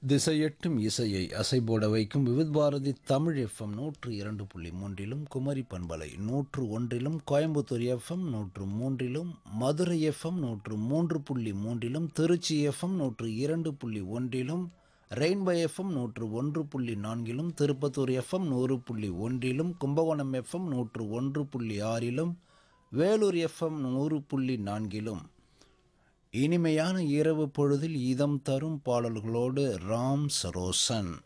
திசையெட்டும் இசையை அசைபோட வைக்கும் விவித் பாரதி தமிழ் எஃப்எம் நூற்று இரண்டு புள்ளி மூன்றிலும் குமரி பண்பலை நூற்று ஒன்றிலும் கோயம்புத்தூர் எஃப்எம் நூற்று மூன்றிலும் மதுரை எஃப்எம் நூற்று மூன்று புள்ளி மூன்றிலும் திருச்சி எஃப்எம் நூற்று இரண்டு புள்ளி ஒன்றிலும் ரெயின்போ எஃப்எம் நூற்று ஒன்று புள்ளி நான்கிலும் திருப்பத்தூர் எஃப்எம் நூறு புள்ளி ஒன்றிலும் கும்பகோணம் எஃப்எம் நூற்று ஒன்று புள்ளி ஆறிலும் வேலூர் எஃப்எம் நூறு புள்ளி நான்கிலும் இனிமையான இரவு பொழுதில் இதம் தரும் பாடல்களோடு ராம் சரோசன்